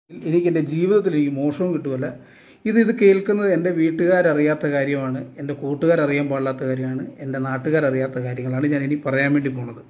എനിക്ക് എൻ്റെ ജീവിതത്തിൽ എനിക്ക് മോശവും കിട്ടുമല്ല ഇത് ഇത് കേൾക്കുന്നത് എൻ്റെ വീട്ടുകാരറിയാത്ത കാര്യമാണ് എൻ്റെ കൂട്ടുകാരറിയാൻ പാടില്ലാത്ത കാര്യമാണ് എൻ്റെ നാട്ടുകാരറിയാത്ത കാര്യങ്ങളാണ് ഞാൻ ഇനി പറയാൻ വേണ്ടി പോണത്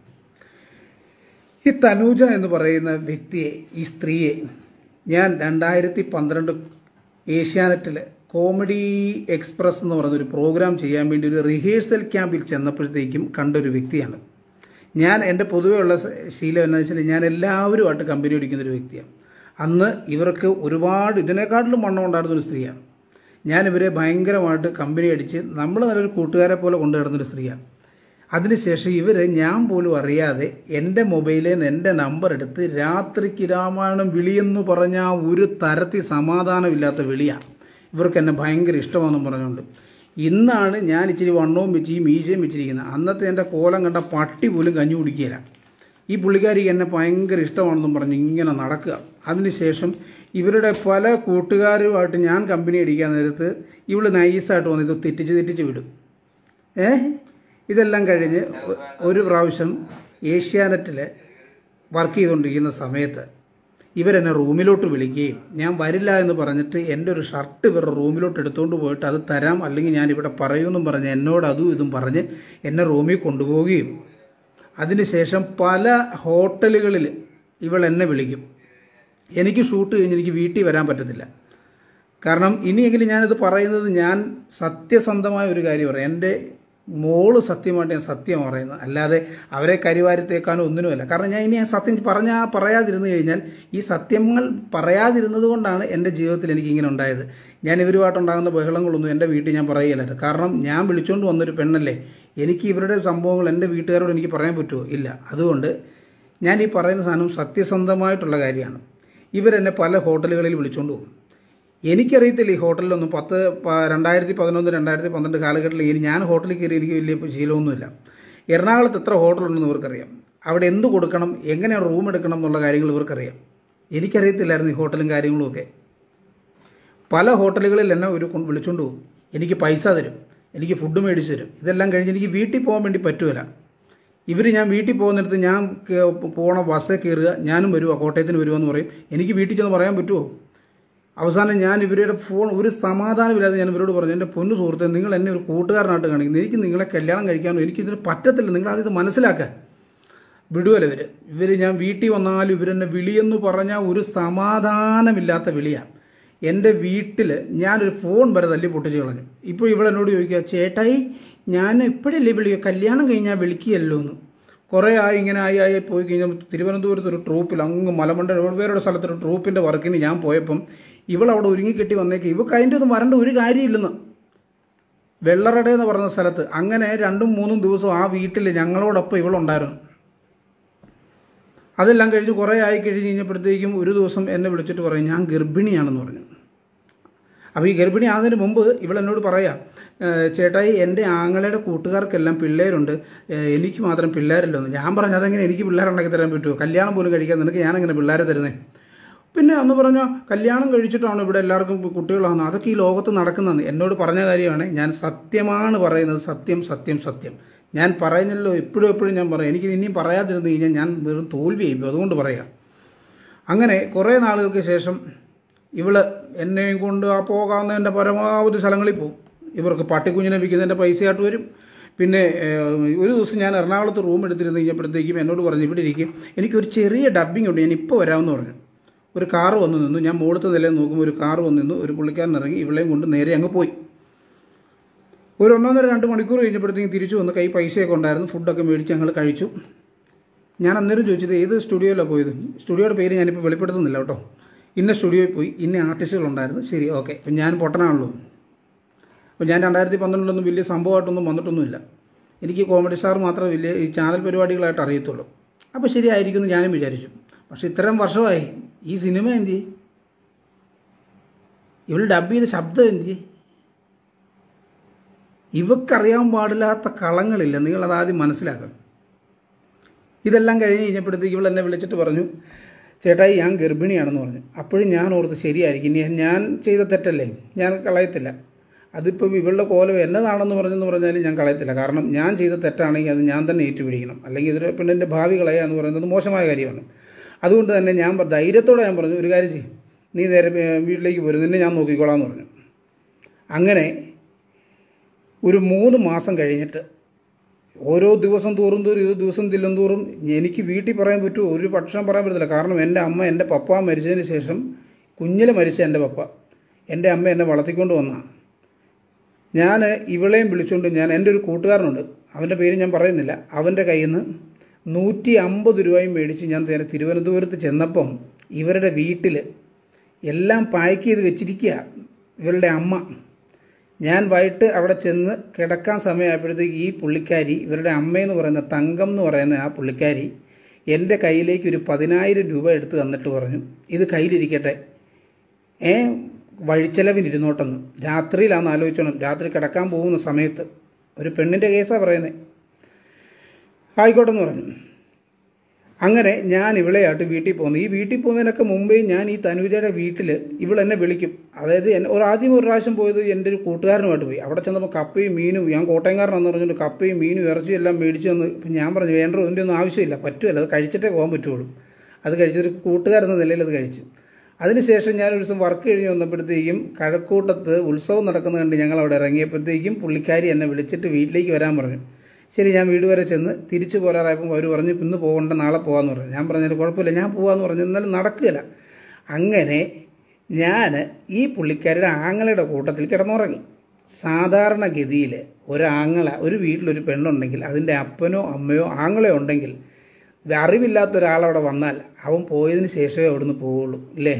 ഈ തനൂജ എന്ന് പറയുന്ന വ്യക്തിയെ ഈ സ്ത്രീയെ ഞാൻ രണ്ടായിരത്തി പന്ത്രണ്ട് ഏഷ്യാനെറ്റിൽ കോമഡി എക്സ്പ്രസ് എന്ന് പറയുന്ന ഒരു പ്രോഗ്രാം ചെയ്യാൻ വേണ്ടി ഒരു റിഹേഴ്സൽ ക്യാമ്പിൽ ചെന്നപ്പോഴത്തേക്കും കണ്ടൊരു വ്യക്തിയാണ് ഞാൻ എൻ്റെ പൊതുവെയുള്ള ശീലം എന്താ വെച്ചാൽ ഞാൻ എല്ലാവരുമായിട്ട് കമ്പനി അടിക്കുന്ന ഒരു വ്യക്തിയാണ് അന്ന് ഇവർക്ക് ഒരുപാട് ഇതിനെക്കാട്ടിലും വണ്ണം ഉണ്ടായിരുന്ന ഒരു സ്ത്രീയാണ് ഞാൻ ഇവരെ ഭയങ്കരമായിട്ട് കമ്പനി അടിച്ച് നമ്മൾ നല്ലൊരു കൂട്ടുകാരെ പോലെ കൊണ്ടു കിടന്നൊരു സ്ത്രീയാണ് അതിനുശേഷം ഇവർ ഞാൻ പോലും അറിയാതെ എൻ്റെ മൊബൈലിൽ നിന്ന് എൻ്റെ നമ്പർ എടുത്ത് രാത്രിക്ക് രാമായണം വിളിയെന്ന് പറഞ്ഞാൽ ഒരു തരത്തിൽ സമാധാനമില്ലാത്ത വിളിയാണ് ഇവർക്ക് എന്നെ ഭയങ്കര ഇഷ്ടമാണെന്നും പറഞ്ഞുകൊണ്ട് ഇന്നാണ് ഞാൻ ഇച്ചിരി വണ്ണവും വെച്ച് ഈ മീശയും വെച്ചിരിക്കുന്നത് അന്നത്തെ എൻ്റെ കോലം കണ്ട പട്ടി പോലും കഞ്ഞി കുടിക്കുകയില്ല ഈ പുള്ളിക്കാരിക്ക് എന്നെ ഭയങ്കര ഇഷ്ടമാണെന്നും പറഞ്ഞ് ഇങ്ങനെ നടക്കുക അതിനുശേഷം ഇവരുടെ പല കൂട്ടുകാരുമായിട്ട് ഞാൻ കമ്പനി അടിക്കാൻ നേരത്ത് ഇവള് നൈസായിട്ട് വന്ന് ഇത് തെറ്റിച്ച് തെറ്റിച്ച് വിടും ഏ ഇതെല്ലാം കഴിഞ്ഞ് ഒ- ഒരു പ്രാവശ്യം ഏഷ്യാനെറ്റിൽ വർക്ക് ചെയ്തുകൊണ്ടിരിക്കുന്ന സമയത്ത് ഇവരെന്നെ റൂമിലോട്ട് വിളിക്കുകയും ഞാൻ വരില്ല എന്ന് പറഞ്ഞിട്ട് എൻ്റെ ഒരു ഷർട്ട് ഇവരുടെ റൂമിലോട്ട് എടുത്തുകൊണ്ട് പോയിട്ട് അത് തരാം അല്ലെങ്കിൽ ഞാൻ ഇവിടെ പറയുമെന്നും പറഞ്ഞ് എന്നോട് അതും ഇതും പറഞ്ഞ് എന്നെ റൂമിൽ കൊണ്ടുപോവുകയും അതിനുശേഷം പല ഹോട്ടലുകളിൽ ഇവൾ എന്നെ വിളിക്കും എനിക്ക് ഷൂട്ട് കഴിഞ്ഞ് എനിക്ക് വീട്ടിൽ വരാൻ പറ്റത്തില്ല കാരണം ഇനിയെങ്കിലും ഞാനിത് പറയുന്നത് ഞാൻ സത്യസന്ധമായ ഒരു കാര്യം പറയാം എൻ്റെ മോള് സത്യമായിട്ട് ഞാൻ സത്യം പറയുന്നത് അല്ലാതെ അവരെ കരിവാരത്തേക്കാനോ ഒന്നിനുമല്ല കാരണം ഞാൻ ഇനി ഞാൻ സത്യം പറഞ്ഞാ പറയാതിരുന്നു കഴിഞ്ഞാൽ ഈ സത്യങ്ങൾ പറയാതിരുന്നത് കൊണ്ടാണ് എൻ്റെ ജീവിതത്തിൽ എനിക്ക് ഇങ്ങനെ ഉണ്ടായത് ഞാൻ ഇവരുമായിട്ടുണ്ടാകുന്ന ബഹളങ്ങളൊന്നും എൻ്റെ വീട്ടിൽ ഞാൻ പറയുകയില്ല കാരണം ഞാൻ വിളിച്ചുകൊണ്ട് വന്നൊരു പെണ്ണല്ലേ എനിക്ക് ഇവരുടെ സംഭവങ്ങൾ എൻ്റെ വീട്ടുകാരോട് എനിക്ക് പറയാൻ പറ്റുമോ ഇല്ല അതുകൊണ്ട് ഞാൻ ഈ പറയുന്ന സാധനം സത്യസന്ധമായിട്ടുള്ള കാര്യമാണ് ഇവരെന്നെ പല ഹോട്ടലുകളിൽ വിളിച്ചുകൊണ്ട് പോകും എനിക്കറിയത്തില്ല ഈ ഹോട്ടലിലൊന്നും പത്ത് പ- രണ്ടായിരത്തി പതിനൊന്ന് രണ്ടായിരത്തി പന്ത്രണ്ട് കാലഘട്ടത്തിൽ ഇനി ഞാൻ ഹോട്ടലിൽ കയറി എനിക്ക് വലിയ ശീലമൊന്നുമില്ല എറണാകുളത്ത് എത്ര ഹോട്ടലുണ്ടെന്ന് ഇവർക്കറിയാം അവിടെ എന്ത് കൊടുക്കണം എങ്ങനെ റൂം എടുക്കണം എന്നുള്ള കാര്യങ്ങൾ ഇവർക്കറിയാം എനിക്കറിയത്തില്ലായിരുന്നു ഈ ഹോട്ടലും കാര്യങ്ങളും ഒക്കെ പല ഹോട്ടലുകളിൽ എന്നെ ഒരു കൊണ്ട് വിളിച്ചുകൊണ്ട് പോകും എനിക്ക് പൈസ തരും എനിക്ക് ഫുഡ് മേടിച്ച് തരും ഇതെല്ലാം കഴിഞ്ഞ് എനിക്ക് വീട്ടിൽ പോകാൻ വേണ്ടി പറ്റുമല്ല ഇവർ ഞാൻ വീട്ടിൽ പോകുന്നിടത്ത് ഞാൻ കേ- പോണ ബസ്സിൽ കയറുക ഞാനും വരുവാ കോട്ടയത്തിന് വരുമെന്ന് പറയും എനിക്ക് വീട്ടിൽ ചെന്ന് പറയാൻ പറ്റുമോ അവസാനം ഞാൻ ഇവരുടെ ഫോൺ ഒരു സമാധാനമില്ലാതെ ഞാൻ ഇവരോട് പറഞ്ഞു എൻ്റെ പൊന്നു സുഹൃത്തെ നിങ്ങൾ എന്നെ ഒരു കൂട്ടുകാരനായിട്ട് കാണിക്കുന്നത് എനിക്ക് നിങ്ങളെ കല്യാണം കഴിക്കാനോ എനിക്കിതിന് പറ്റത്തില്ല നിങ്ങൾ അതിത് മനസ്സിലാക്കുക വിടുവല്ല ഇവർ ഇവർ ഞാൻ വീട്ടിൽ വന്നാലും ഇവരെന്നെ വിളിയെന്ന് പറഞ്ഞാൽ ഒരു സമാധാനമില്ലാത്ത വിളിയാണ് എൻ്റെ വീട്ടിൽ ഞാനൊരു ഫോൺ വരെ തല്ലി പൊട്ടിച്ച് കളഞ്ഞു ഇപ്പോൾ ഇവളെന്നോട് ചോദിക്കുക ചേട്ടായി ഞാൻ എപ്പോഴല്ലേ വിളിക്കുക കല്യാണം കഴിഞ്ഞാൽ വിളിക്കുകയല്ലോ എന്ന് കുറേ ആയി ഇങ്ങനെ ആയി ആയി പോയി കഴിഞ്ഞാൽ തിരുവനന്തപുരത്ത് ഒരു ട്രൂപ്പിൽ അങ്ങ് മലമണ്ട വേറൊരു സ്ഥലത്തൊരു ട്രൂപ്പിൻ്റെ വർക്കിന് ഞാൻ പോയപ്പം ഇവളവിടെ ഒരുങ്ങിക്കെട്ടി വന്നേക്ക് ഇവക്ക് അതിൻ്റെ ഒന്നും വരേണ്ട ഒരു കാര്യമില്ലെന്ന് വെള്ളറട എന്ന് പറഞ്ഞ സ്ഥലത്ത് അങ്ങനെ രണ്ടും മൂന്നും ദിവസം ആ വീട്ടിൽ ഞങ്ങളോടൊപ്പം ഇവളുണ്ടായിരുന്നു അതെല്ലാം കഴിഞ്ഞ് കുറേ ആയി കഴിഞ്ഞ് കഴിഞ്ഞപ്പോഴത്തേക്കും ഒരു ദിവസം എന്നെ വിളിച്ചിട്ട് പറയും ഞാൻ ഗർഭിണിയാണെന്ന് പറഞ്ഞു അപ്പോൾ ഈ ഗർഭിണി ആകുന്നതിന് മുമ്പ് ഇവളെന്നോട് പറയാം "ഏഹ് ചേട്ടായി എൻ്റെ ആങ്ങളയുടെ കൂട്ടുകാർക്കെല്ലാം പിള്ളേരുണ്ട് ഏഹ് എനിക്ക് മാത്രം പിള്ളേരില്ലെന്ന് ഞാൻ പറഞ്ഞു അതെങ്ങനെ എനിക്ക് പിള്ളേരുണ്ടാക്കി തരാൻ പറ്റുമോ കല്യാണം പോലും കഴിക്കാൻ നിനക്ക് ഞാനെങ്ങനെ പിള്ളേരെ തരുന്നേ പിന്നെ അന്ന് പറഞ്ഞോ കല്യാണം കഴിച്ചിട്ടാണ് ഇവിടെ എല്ലാവർക്കും കുട്ടികളാകുന്നത് അതൊക്കെ ഈ ലോകത്ത് നടക്കുന്നതെന്ന് എന്നോട് പറഞ്ഞ കാര്യമാണ് ഞാൻ സത്യമാണ് പറയുന്നത് സത്യം സത്യം സത്യം ഞാൻ പറയുന്നല്ലോ എപ്പോഴും എപ്പോഴും ഞാൻ പറയും എനിക്ക് ഇനിയും പറയാതിരുന്നു കഴിഞ്ഞാൽ ഞാൻ വെറും തോൽവിയായി പോകും അതുകൊണ്ട് പറയാം അങ്ങനെ കുറേ നാളുകൾക്ക് ശേഷം ഇവള് എന്നെയും കൊണ്ട് ആ പോകാവുന്നതിൻ്റെ പരമാവധി സ്ഥലങ്ങളിൽ പോകും ഇവർക്ക് പട്ടിക്കുഞ്ഞിനെ വിൽക്കുന്നതിൻ്റെ പൈസയായിട്ട് വരും പിന്നെ ഏഹ്, ഒരു ദിവസം ഞാൻ എറണാകുളത്ത് റൂം എടുത്തിരുന്ന് കഴിഞ്ഞപ്പോഴത്തേക്കും എന്നോട് പറഞ്ഞു ഇവിടെ ഇരിക്കും എനിക്കൊരു ചെറിയ ഡബ്ബിംഗ് ഉണ്ട് ഞാൻ ഇപ്പോൾ വരാമെന്ന് പറഞ്ഞു ഒരു കാറ് വന്ന് നിന്നു ഞാൻ മുകളിലത്തെ നിലയിൽ നോക്കുമ്പോൾ ഒരു കാറ് വന്ന് നിന്നു ഒരു പുള്ളിക്കാരൻ ഇറങ്ങി ഇവളെയും കൊണ്ട് നേരെ അങ്ങ് പോയി ഒരു ഒന്നൊന്നര രണ്ട് മണിക്കൂർ കഴിഞ്ഞപ്പോഴത്തേക്കും തിരിച്ചു വന്ന് കൈ പൈസയൊക്കെ ഉണ്ടായിരുന്നു ഫുഡൊക്കെ മേടിച്ച് ഞങ്ങൾ കഴിച്ചു ഞാൻ അന്നേരം ചോദിച്ചത് ഏത് സ്റ്റുഡിയോയിലാണ് പോയത് സ്റ്റുഡിയോയുടെ പേര് ഞാനിപ്പോൾ വെളിപ്പെടുത്തുന്നില്ല കേട്ടോ ഇന്ന സ്റ്റുഡിയോയിൽ പോയി ഇന്ന ആർട്ടിസ്റ്റുകളുണ്ടായിരുന്നു ശരി ഓക്കെ അപ്പം ഞാൻ പൊട്ടനാണല്ലോ അപ്പോൾ ഞാൻ രണ്ടായിരത്തി പന്ത്രണ്ടിലൊന്നും വലിയ സംഭവമായിട്ടൊന്നും വന്നിട്ടൊന്നുമില്ല എനിക്ക് കോമഡി സ്റ്റാർ മാത്രമേ വലിയ ഈ ചാനൽ പരിപാടികളായിട്ട് അറിയത്തുള്ളൂ അപ്പോൾ ശരിയായിരിക്കും എന്ന് ഞാനും വിചാരിച്ചു പക്ഷെ ഇത്രയും വർഷമായി ഈ സിനിമ എന്തി ഇവൾ ഡബ് ചെയ്ത ശബ്ദം എന്തി ഇവക്കറിയാൻ പാടില്ലാത്ത കളങ്ങളില്ല നിങ്ങളത് ആദ്യം മനസ്സിലാക്കണം ഇതെല്ലാം കഴിഞ്ഞ് കഴിഞ്ഞപ്പോഴത്തേക്ക് ഇവൾ എന്നെ വിളിച്ചിട്ട് പറഞ്ഞു ചേട്ടായി ഞാൻ ഗർഭിണിയാണെന്ന് പറഞ്ഞു അപ്പോഴും ഞാൻ ഓർത്ത് ശരിയായിരിക്കും ഇനി ഞാൻ ചെയ്ത തെറ്റല്ലേ ഞാൻ കളയത്തില്ല അതിപ്പം ഇവളുടെ കോലം എന്നതാണെന്ന് പറഞ്ഞെന്ന് പറഞ്ഞാലും ഞാൻ കളയത്തില്ല കാരണം ഞാൻ ചെയ്ത തെറ്റാണെങ്കിൽ അത് ഞാൻ തന്നെ ഏറ്റുപിടിക്കണം അല്ലെങ്കിൽ ഇതൊരു പെണ്ണിൻ്റെ ഭാവി കളയുക എന്ന് പറയുന്നത് മോശമായ കാര്യമാണ് അതുകൊണ്ട് തന്നെ ഞാൻ പ- ധൈര്യത്തോടെ ഞാൻ പറഞ്ഞു ഒരു കാര്യം ചെയ്യും നീ നേരെ ഏ, വീട്ടിലേക്ക് പോരും നിന്നെ ഞാൻ നോക്കിക്കോളാം എന്ന് പറഞ്ഞു അങ്ങനെ ഒരു മൂന്ന് മാസം കഴിഞ്ഞിട്ട് ഓരോ ദിവസം തോറും തോറും ഇത് ദിവസം ചെല്ലും തോറും എനിക്ക് വീട്ടിൽ പറയാൻ പറ്റുമോ ഒരു ഭക്ഷണം പറയാൻ പറ്റത്തില്ല കാരണം എൻ്റെ അമ്മ എൻ്റെ പപ്പ മരിച്ചതിന് ശേഷം കുഞ്ഞിൽ മരിച്ച എൻ്റെ പപ്പ എൻ്റെ അമ്മ എന്നെ വളർത്തിക്കൊണ്ട് വന്നതാണ് ഞാൻ ഇവളെയും വിളിച്ചുകൊണ്ട് ഞാൻ എൻ്റെ ഒരു കൂട്ടുകാരനുണ്ട് അവൻ്റെ പേര് ഞാൻ പറയുന്നില്ല അവൻ്റെ കയ്യിൽ നിന്ന് നൂറ്റി അമ്പത് രൂപയും മേടിച്ച് ഞാൻ നേരെ തിരുവനന്തപുരത്ത് ചെന്നപ്പം ഇവരുടെ വീട്ടിൽ എല്ലാം പാക്ക് ചെയ്ത് വെച്ചിരിക്കുക ഇവരുടെ അമ്മ ഞാൻ വൈകിട്ട് അവിടെ ചെന്ന് കിടക്കാൻ സമയമായപ്പോഴത്തേക്ക് ഈ പുള്ളിക്കാരി ഇവരുടെ അമ്മയെന്ന് പറയുന്ന തങ്കം എന്ന് പറയുന്ന ആ പുള്ളിക്കാരി എൻ്റെ കയ്യിലേക്ക് ഒരു പതിനായിരം രൂപ എടുത്ത് തന്നിട്ട് പറഞ്ഞു ഇത് കയ്യിലിരിക്കട്ടെ ഏ വഴിച്ചെലവിന് ഇരുന്നോട്ടെന്ന് രാത്രിയിലാണെന്ന് ആലോചിച്ചോണം രാത്രി കിടക്കാൻ പോകുന്ന സമയത്ത് ഒരു പെണ്ണിൻ്റെ കേസാണ് പറയുന്നത് ആയിക്കോട്ടെ എന്ന് പറഞ്ഞു അങ്ങനെ ഞാൻ ഇവളെയായിട്ട് വീട്ടിൽ പോകുന്നു ഈ വീട്ടിൽ പോകുന്നതിനൊക്കെ മുമ്പേ ഞാൻ ഈ തനുജയുടെ വീട്ടിൽ ഇവൾ എന്നെ വിളിക്കും അതായത് എന്നെ ഒരു ആദ്യം ഒരു പ്രാവശ്യം പോയത് എൻ്റെ ഒരു കൂട്ടുകാരനുമായിട്ട് പോയി അവിടെ ചെന്നപ്പോൾ കപ്പയും മീനും ഞാൻ കോട്ടയംകാരനാണെന്ന് പറഞ്ഞിട്ട് കപ്പയും മീനും ഇറച്ചിയും എല്ലാം മേടിച്ചു തന്ന് ഇപ്പം ഞാൻ പറഞ്ഞു വേണ്ട ഇതിൻ്റെ ഒന്നും ആവശ്യമില്ല പറ്റുമല്ല അത് കഴിച്ചിട്ടേ പോകാൻ പറ്റുള്ളൂ അത് കഴിച്ചൊരു കൂട്ടുകാരെന്ന നിലയിൽ അത് കഴിച്ചു അതിനുശേഷം ഞാൻ ഒരു ദിവസം വർക്ക് കഴിഞ്ഞ് വന്നപ്പോഴത്തേക്കും കഴക്കൂട്ടത്ത് ഉത്സവം നടക്കുന്ന കണ്ട് ഞങ്ങൾ അവിടെ ഇറങ്ങിയപ്പോഴത്തേക്കും പുള്ളിക്കാരി എന്നെ വിളിച്ചിട്ട് വീട്ടിലേക്ക് വരാൻ പറഞ്ഞു ശരി ഞാൻ വീട് വരെ ചെന്ന് തിരിച്ചു പോരാറായപ്പോൾ അവർ പറഞ്ഞു ഇന്ന് പോകണ്ട നാളെ പോകാമെന്ന് പറഞ്ഞു ഞാൻ പറഞ്ഞാൽ കുഴപ്പമില്ല ഞാൻ പോകാമെന്ന് പറഞ്ഞു എന്നാലും നടക്കുകയില്ല അങ്ങനെ ഞാൻ ഈ പുള്ളിക്കാരുടെ ആങ്ങളയുടെ കൂട്ടത്തിൽ കിടന്നുറങ്ങി സാധാരണഗതിയിൽ ഒരാങ്ങള ഒരു വീട്ടിലൊരു പെണ്ണുണ്ടെങ്കിൽ അതിൻ്റെ അപ്പനോ അമ്മയോ ആങ്ങളയോ ഉണ്ടെങ്കിൽ അറിവില്ലാത്ത ഒരാളവിടെ വന്നാൽ അവൻ പോയതിന് ശേഷമേ അവിടുന്ന് പോവുള്ളൂ ഇല്ലേ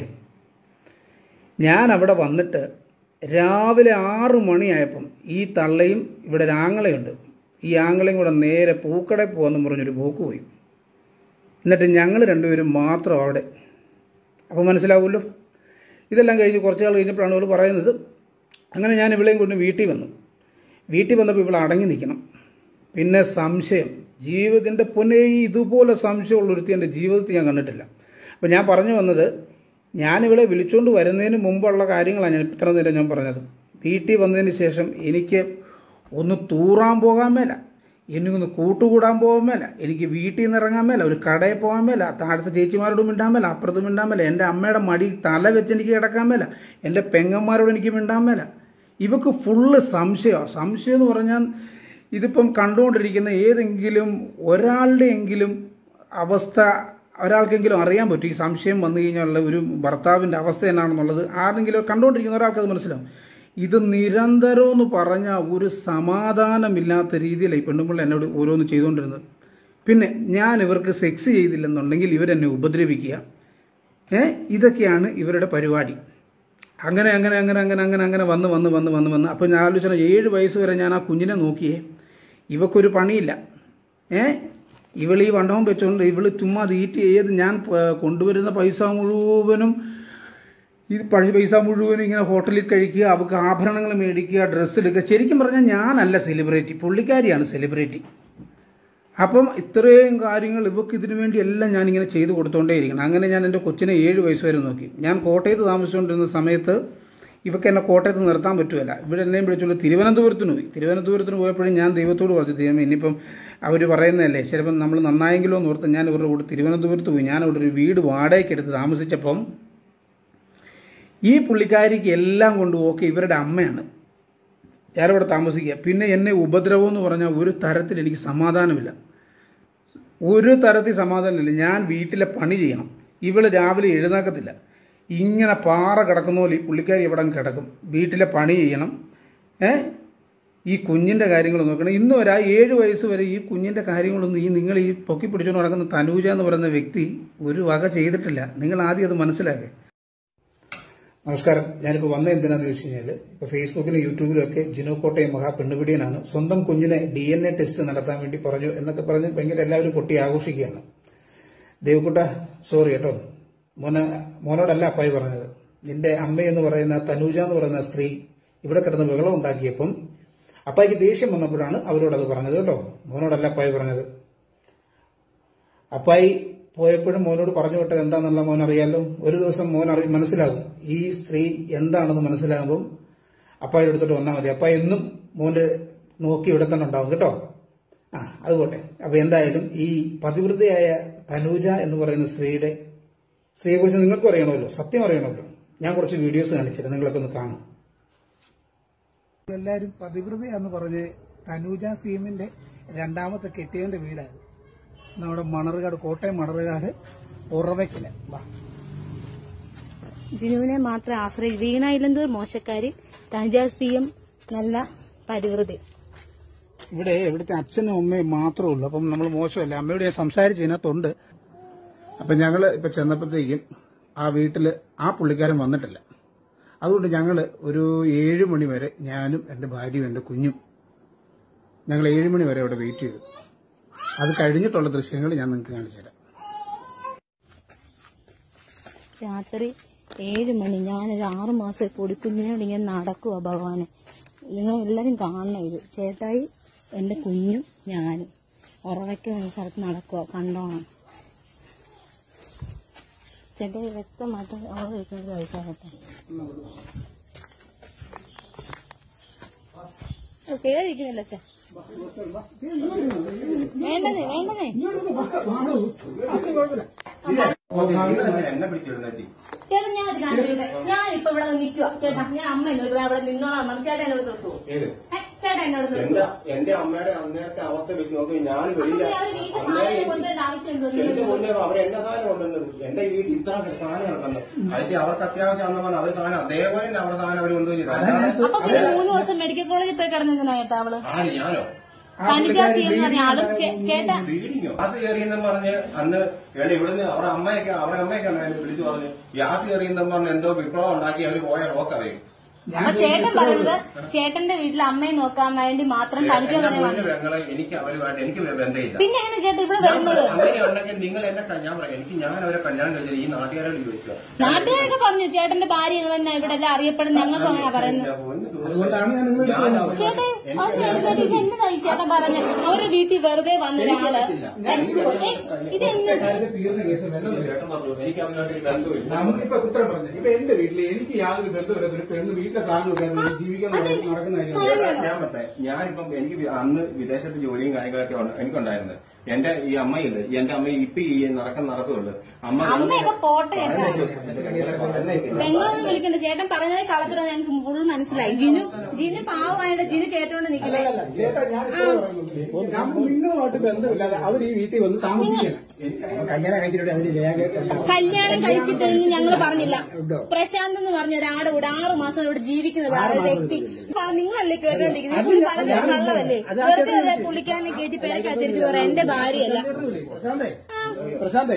ഞാൻ അവിടെ വന്നിട്ട് രാവിലെ ആറ് മണിയായപ്പം ഈ തള്ളയും ഇവിടെ ഒരു ആങ്ങളയുണ്ട് ഈ ആങ്ങളയും കൂടെ നേരെ പൂക്കടയിൽ പോകാമെന്ന് പറഞ്ഞൊരു പോക്ക് പോയി എന്നിട്ട് ഞങ്ങൾ രണ്ടുപേരും മാത്രം അവിടെ അപ്പോൾ മനസ്സിലാവുമല്ലോ ഇതെല്ലാം കഴിഞ്ഞ് കുറച്ച് നാൾ കഴിഞ്ഞപ്പോഴാണ് ഇവൾ പറയുന്നത് അങ്ങനെ ഞാൻ ഇവളെയും കൊണ്ട് വീട്ടിൽ വന്നു വീട്ടിൽ വന്നപ്പോൾ ഇവൾ അടങ്ങി നിൽക്കണം പിന്നെ സംശയം ജീവിതത്തിൻ്റെ പൊന്നെ ഈ ഇതുപോലെ സംശയമുള്ള ഒരുത്തി എൻ്റെ ജീവിതത്തിൽ ഞാൻ കണ്ടിട്ടില്ല അപ്പോൾ ഞാൻ പറഞ്ഞു വന്നത് ഞാൻ ഇവളെ വിളിച്ചുകൊണ്ട് വരുന്നതിന് മുമ്പുള്ള കാര്യങ്ങളാണ് ഞാൻ ഇത്ര നേരം ഞാൻ പറഞ്ഞത് വീട്ടിൽ വന്നതിന് ശേഷം എനിക്ക് ഒന്ന് തൂറാൻ പോകാൻ മേല എനിക്കൊന്ന് കൂട്ടുകൂടാൻ പോകാൻ മേല എനിക്ക് വീട്ടിൽ നിന്ന് ഇറങ്ങാൻ മേല ഒരു കടയിൽ പോകാൻ മേല താഴത്തെ ചേച്ചിമാരോട് മിണ്ടാൻ മേല അപ്പുറത്ത് മിണ്ടാൻ മേല എൻ്റെ അമ്മയുടെ മടി തല വെച്ച് എനിക്ക് കിടക്കാൻ മേല എൻ്റെ പെങ്ങന്മാരോട് എനിക്ക് മിണ്ടാൻ മേല ഇവക്ക് ഫുള്ള് സംശയമാണ് സംശയം എന്ന് പറഞ്ഞാൽ ഇതിപ്പം കണ്ടുകൊണ്ടിരിക്കുന്ന ഏതെങ്കിലും ഒരാളുടെയെങ്കിലും അവസ്ഥ ഒരാൾക്കെങ്കിലും അറിയാൻ പറ്റും ഈ സംശയം വന്നു കഴിഞ്ഞാലുള്ള ഒരു ഭർത്താവിൻ്റെ അവസ്ഥ എന്നാണെന്നുള്ളത് ആരെങ്കിലും കണ്ടുകൊണ്ടിരിക്കുന്ന ഒരാൾക്ക് അത് മനസ്സിലാവും ഇത് നിരന്തരം എന്ന് പറഞ്ഞാൽ ഒരു സമാധാനമില്ലാത്ത രീതിയിൽ ഈ പെണ്ണുമ്പിള്ള എന്നോട് ഓരോന്ന് ചെയ്തുകൊണ്ടിരുന്നത് പിന്നെ ഞാൻ ഇവർക്ക് സെക്സ് ചെയ്തില്ലെന്നുണ്ടെങ്കിൽ ഇവരെന്നെ ഉപദ്രവിക്കുക ഏ ഇതൊക്കെയാണ് ഇവരുടെ പരിപാടി അങ്ങനെ അങ്ങനെ അങ്ങനെ അങ്ങനെ അങ്ങനെ അങ്ങനെ വന്ന് വന്ന് വന്ന് വന്ന് വന്ന് അപ്പോൾ ഞാൻ ആലോചന ഏഴ് വയസ്സ് വരെ ഞാൻ ആ കുഞ്ഞിനെ നോക്കിയേ ഇവക്കൊരു പണിയില്ല ഏ ഇവൾ ഈ വണ്ടവും വെച്ചുകൊണ്ട് ഇവൾ ചുമ്മാ തീറ്റ് ചെയ്ത് ഞാൻ പ- കൊണ്ടുവരുന്ന പൈസ മുഴുവനും ഈ പഴയ പൈസ മുഴുവനും ഇങ്ങനെ ഹോട്ടലിൽ കഴിക്കുക അവർക്ക് ആഭരണങ്ങൾ മേടിക്കുക ഡ്രസ്സ് എടുക്കുക ശരിക്കും പറഞ്ഞാൽ ഞാനല്ല സെലിബ്രിറ്റി പുള്ളിക്കാരിയാണ് സെലിബ്രിറ്റി അപ്പം ഇത്രയും കാര്യങ്ങൾ ഇവക്ക് ഇതിനു വേണ്ടി എല്ലാം ഞാൻ ഇങ്ങനെ ചെയ്തു കൊടുത്തോണ്ടേയിരിക്കണം അങ്ങനെ ഞാൻ എൻ്റെ കൊച്ചിനെ ഏഴ് വയസ്സ് വരെ നോക്കി ഞാൻ കോട്ടയത്ത് താമസിച്ചുകൊണ്ടിരുന്ന സമയത്ത് ഇവക്ക് എന്നെ കോട്ടയത്ത് നിർത്താൻ പറ്റുമല്ല ഇവിടെ എന്നെയും വിളിച്ചുകൊണ്ട് തിരുവനന്തപുരത്തിന് പോയി തിരുവനന്തപുരത്തിന് പോയപ്പോഴും ഞാൻ ദൈവത്തോട് പറഞ്ഞു ദൈവം ഇനിയിപ്പം അവർ പറയുന്നതല്ലേ ചിലപ്പം നമ്മൾ നന്നായെങ്കിലോ എന്ന് ഓർത്ത് ഞാൻ ഇവരുടെ കൂടെ തിരുവനന്തപുരത്ത് പോയി ഞാൻ ഇവിടെ ഒരു വീട് വാടകയ്ക്ക് എടുത്ത് താമസിച്ചപ്പം ഈ പുള്ളിക്കാരിക്ക് എല്ലാം കൊണ്ട് ഓക്കെ ഇവരുടെ അമ്മയാണ് ഞാനിവിടെ താമസിക്കുക പിന്നെ എന്നെ ഉപദ്രവം എന്ന് പറഞ്ഞാൽ ഒരു തരത്തിൽ എനിക്ക് സമാധാനമില്ല ഒരു തരത്തിൽ സമാധാനമില്ല ഞാൻ വീട്ടിലെ പണി ചെയ്യണം ഇവള് രാവിലെ എഴുന്നേക്കത്തില്ല ഇങ്ങനെ പാറ കിടക്കുന്ന പോലെ ഈ പുള്ളിക്കാരി ഇവിടെ അങ്ങ് കിടക്കും വീട്ടിലെ പണി ചെയ്യണം ഏ ഈ കുഞ്ഞിൻ്റെ കാര്യങ്ങൾ നോക്കണം ഇന്ന് വരെ ആ ഏഴ് വയസ്സ് വരെ ഈ കുഞ്ഞിൻ്റെ കാര്യങ്ങളൊന്നും ഈ നിങ്ങൾ ഈ പൊക്കി പിടിച്ചുകൊണ്ട് നടക്കുന്ന തനൂജ എന്ന് പറയുന്ന വ്യക്തി ഒരു വക ചെയ്തിട്ടില്ല നിങ്ങൾ ആദ്യം അത് മനസ്സിലാക്കുക നമസ്കാരം ഞാനിപ്പോൾ വന്ന എന്തിനാന്ന് ചോദിച്ചു കഴിഞ്ഞാൽ ഇപ്പോൾ ഫേസ്ബുക്കിലും യൂട്യൂബിലും ഒക്കെ ജിനോ കോട്ടയം മഹാ പെണ്ണുപിടിയനാണ് സ്വന്തം കുഞ്ഞിനെ ഡി എൻ എ ടെസ്റ്റ് നടത്താൻ വേണ്ടി പറഞ്ഞു എന്നൊക്കെ പറഞ്ഞ് ഭയങ്കര എല്ലാവരും പൊട്ടി ആഘോഷിക്കുകയാണ് ദേവക്കുട്ട സോറി കേട്ടോ മോന മോനോടല്ല അപ്പായി പറഞ്ഞത് നിന്റെ അമ്മ എന്ന് പറയുന്ന തനൂജ എന്ന് പറയുന്ന സ്ത്രീ ഇവിടെ കിടന്ന് ബഹളം ഉണ്ടാക്കിയപ്പം അപ്പായിക്ക് ദേഷ്യം വന്നപ്പോഴാണ് അവരോട് അത് പറഞ്ഞത് കേട്ടോ മോനോടല്ല അപ്പായി പറഞ്ഞത് അപ്പായി പോയപ്പോഴും മോനോട് പറഞ്ഞു വിട്ടത് എന്താണെന്നുള്ള മോൻ അറിയാലോ ഒരു ദിവസം മോൻ അറി മനസ്സിലാകും ഈ സ്ത്രീ എന്താണെന്ന് മനസ്സിലാകുമ്പോൾ അപ്പായി എടുത്തിട്ട് വന്നാൽ മതി അപ്പായി എന്നും മോന്റെ നോക്കി ഇവിടെ തന്നെ ഉണ്ടാവും കേട്ടോ ആ അത് പോട്ടെ അപ്പൊ എന്തായാലും ഈ പതിവൃതയായ തനൂജ എന്ന് പറയുന്ന സ്ത്രീയുടെ സ്ത്രീയെക്കുറിച്ച് നിങ്ങൾക്കും അറിയണമല്ലോ സത്യം അറിയണമല്ലോ ഞാൻ കുറച്ച് വീഡിയോസ് കാണിച്ചിരുന്നു നിങ്ങളൊക്കെ ഒന്ന് കാണും എല്ലാവരും പതിവൃതയാന്ന് പറഞ്ഞ് തനൂജ സീമിന്റെ രണ്ടാമത്തെ കെട്ടിയന്റെ വീടാണ് നമ്മുടെ മണർകാട് കോട്ടയം മണർകാട് ഉറവയ്ക്കല് വാ ജിനുവിനെ മാത്രം ആശ്രയി വീണ ഇലന്തൂർ മോശക്കാരി തനുജാസിയും നല്ല പരിവൃതി ഇവിടെ ഇവിടുത്തെ അച്ഛനും അമ്മയും മാത്രമേ ഉള്ളൂ അപ്പം നമ്മൾ മോശമല്ല അമ്മയോട് ഞാൻ സംസാരിച്ചതിനകത്തുണ്ട് അപ്പം ഞങ്ങൾ ഇപ്പൊ ചെന്നപ്പോഴത്തേക്കും ആ വീട്ടില് ആ പുള്ളിക്കാരൻ വന്നിട്ടില്ല അതുകൊണ്ട് ഞങ്ങൾ ഒരു ഏഴ് മണി വരെ ഞാനും എൻ്റെ ഭാര്യയും എൻ്റെ കുഞ്ഞും ഞങ്ങൾ ഏഴ് മണി വരെ അവിടെ വെയിറ്റ് ചെയ്തു അത് കഴിഞ്ഞിട്ടുള്ള ദൃശ്യങ്ങൾ ഞാൻ നിങ്ങൾക്ക് കാണിച്ചു തരാം രാത്രി ഏഴ് മണി ഞാനൊരു ആറു മാസം പൊടിക്കുഞ്ഞിനോട് ഇങ്ങനെ നടക്കുക ഭഗവാനെ നിങ്ങൾ എല്ലാരും കാണണം ഇത് ചേട്ടായി എന്റെ കുഞ്ഞും ഞാനും ഉറവയ്ക്ക് എന്ന സ്ഥലത്ത് നടക്കുക കണ്ടോണം ചേട്ടായി വ്യക്തമായിട്ട് അവിടെ വെക്കുന്നത് കഴിക്കാറട്ടെ കേറിയിരിക്കുന്നില്ല അച്ഛാ വേണ്ടതേ വേണ്ടതേ എന്നെ പിടിച്ചിരുന്നെത്തി ചേട്ടാ ഞാൻ ഒരു കാര്യം ചോദിക്കട്ടെ? ഞാൻ ഇപ്പൊ ഇവിടെ നിൽക്കുക ചേട്ടാ ഞാൻ അമ്മ എന്നോട് അവിടെ നിന്നോളാം പറഞ്ഞു ചേട്ടാ എന്നോട് തൊട്ടു ഏത് ചേട്ടാ എന്നോട് എന്റെ തൊട്ടു എന്റെ അമ്മയുടെ അന്നേരത്തെ അവസ്ഥ വെച്ച് നോക്കി ഞാൻ വെളിയില അവർ വീട്ടിൽ അന്നേരം സാധനം എനിക്ക് കൊണ്ടുവരേണ്ട ആവശ്യം എന്റെ തോന്നുന്നു മുന്നേ അവർ എന്റെ സാധനം കൊണ്ടുവന്നത് എന്റെ വീട്ടിൽ ഇത്ര സാധനം കിടക്കുന്നത് അതിന്റെ അവർക്ക് അത്യാവശ്യം പറഞ്ഞാൽ അവർ സാധനം അതേപോലെ തന്നെ അവരുടെ സാധനം അവർ കൊണ്ടുപോയി അല്ലാതെ അപ്പൊ പിന്നെ മൂന്ന് ദിവസം മെഡിക്കൽ കോളേജിൽ പോയി കിടന്നിരുന്നോ ചേട്ടാ അവള് ആര് ഞാനോ തനുജാസി എന്ന് പറഞ്ഞ ആള് ചേ- ചേട്ടാ ബ്ലീഡിങ്ങോ യാത്ര കയറിയെന്നും പറഞ്ഞ് അന്ന് ഇവിടെ ഇവിടുന്ന് അവരുടെ അമ്മയൊക്കെ അവരുടെ അമ്മയൊക്കെ ഉണ്ടായിരുന്നു വിളിച്ചു പറഞ്ഞ് യാത്ര കയറിയെന്നും പറഞ്ഞ് എന്തോ വിപ്ലവം ഉണ്ടാക്കി അവര് പോയ റോക്കറിയും അപ്പൊ ചേട്ടൻ പറയുന്നത് ചേട്ടന്റെ വീട്ടിൽ അമ്മയെ നോക്കാൻ വേണ്ടി മാത്രം തനിക്ക് എന്റെ വരെ മുന്നിൽ വന്നു പെങ്ങളെ എനിക്ക് അവരുമായിട്ട് എനിക്ക് ബന്ധമില്ല പിന്നെ എങ്ങനെ ചേട്ടാ ഇവിടെ ഞാൻ വരുന്നത് അങ്ങനെ ഉണ്ടെങ്കിൽ നിങ്ങൾ എന്നെ ക- ഞാൻ പറയാം എനിക്ക് ഞാൻ അവരെ കല്യാണം കഴിച്ചത് ഈ നാട്ടുകാരോട് ചോദിക്കുക നാട്ടുകാരൊക്കെ പറഞ്ഞു ചേട്ടന്റെ ഭാര്യ തന്നെ ഇവിടെ എല്ലാം അറിയപ്പെടുന്ന ഞങ്ങൾക്ക് അങ്ങനെ പറയുന്നത് അതുകൊണ്ടാണ് ഞാൻ നിങ്ങളെ വിളിക്കുന്നത്. ചേട്ടാ അത് എഴുതരുത് ഇത് എന്നതായി ചേട്ടൻ പറഞ്ഞ അവരുടെ വീട്ടിൽ വെറുതെ വന്ന ഒരാള് ഇത് എന്ന് കാര്യത്തിൽ തീർന്ന കേസ് വെള്ളം എനിക്ക് അവരുമായിട്ട് ബന്ധമില്ല നമുക്കിപ്പോ കുറ്റം പറഞ്ഞു ഇപ്പൊ എന്റെ വീട്ടില് എനിക്ക് യാതൊരു ബന്ധമില്ല ഒരു പെണ്ണ് വീട്ടിലെ സാധനം വെക്കാൻ ജീവിക്കാൻ നടക്കുന്ന കാര്യം ഞാൻ പറ്റേ ഞാനിപ്പം എനിക്ക് വി- അന്ന് വിദേശത്ത് ജോലിയും കാര്യങ്ങളൊക്കെ ഉണ്ട്- എനിക്കുണ്ടായിരുന്നു എന്റെ ഈ അമ്മയില്ലേ എന്റെ അമ്മ ഇപ്പൊ ഈ നടക്കുന്ന നടക്കുള്ളൂ അമ്മ അമ്മയൊക്കെ പോട്ടെ ചേട്ടാ പറയുന്നേ പെങ്ങളൊന്നും വിളിക്കണ്ട ചേട്ടൻ പറഞ്ഞത് കളത്തിലോ ഞങ്ങൾക്ക് ഫുൾ മനസ്സിലായി ജിനു ജിനു പാവമായിട്ട് ജിനു കേട്ടോണ്ട് നിൽക്കണേ ചേട്ടാ ഞാൻ ഇത്രേ പറയുള്ളൂ. നമ്മൾ നിങ്ങളുമായിട്ട് ബന്ധമില്ലാതെ അവർ ഈ വീട്ടിൽ വന്ന് താമസിക്കണം കല്യാണം കഴിഞ്ഞിട്ട് അതിന് രേഖ കല്യാണം കഴിച്ചിട്ടൊന്നും ഞങ്ങൾ പറഞ്ഞില്ല പ്രശാന്ത് എന്ന് പറഞ്ഞ ഒരാടെ കൂടെ ആറു മാസം ഇവിടെ ജീവിക്കുന്നത് ആ ഒരു വ്യക്തി അപ്പൊ നിങ്ങളല്ലേ കേട്ടോണ്ടിരിക്കുന്നത് പുള്ളി പറഞ്ഞത് കള്ളമല്ലേ വെറുതെ അല്ലേ പുള്ളിക്കാരനെ കയറ്റി പേരക്കകത്തിരിച്ച് പറയാം എന്റെ ഭാര്യയല്ല പ്രശാന്തേ പ്രശാന്തേ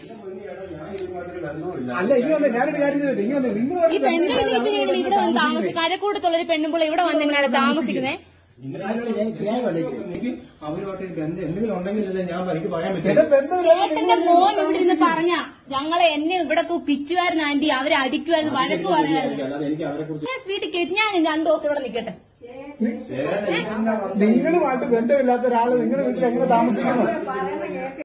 അല്ല ഇനി വന്നേ ഞാനൊരു കാര്യം ചോദിച്ചു ഇനി വന്നേ നിങ്ങൾ ഈ പെണ്ണെ വീട്ടിൽ ഇവിടെ വന്ന് താമസിക്കും കഴക്കൂടത്തുള്ള ഒരു പെണ്ണുമ്പോൾ ഇവിടെ വന്നിട്ടാണ് താമസിക്കുന്നത് എനിക്ക് അവരുമായിട്ട് ബന്ധം എന്തെങ്കിലും ഉണ്ടെങ്കിലല്ലേ ഞാൻ എനിക്ക് പറയാൻ എന്റെ പറ്റും ബന്ധം ചേട്ടന്റെ മോൻ ഇവിടെ ഇരുന്ന് പറഞ്ഞ ഞങ്ങളെ എന്നെ ഇവിടെ പിച്ചുവായിരുന്നു ആന്റി അവരെ അടിക്കുമായിരുന്നു വഴക്ക് പറയായിരുന്നു അല്ലാതെ എനിക്ക് അവരെ കുറിച്ച് ഞാൻ വീട്ടിൽ കയറ്റി ഞാൻ രണ്ടു ദിവസം ഇവിടെ നിൽക്കട്ടെ നിങ്ങളുമായിട്ട് ബന്ധമില്ലാത്ത ഒരാള് നിങ്ങളുടെ വീട്ടിൽ എങ്ങനെ താമസിക്കണം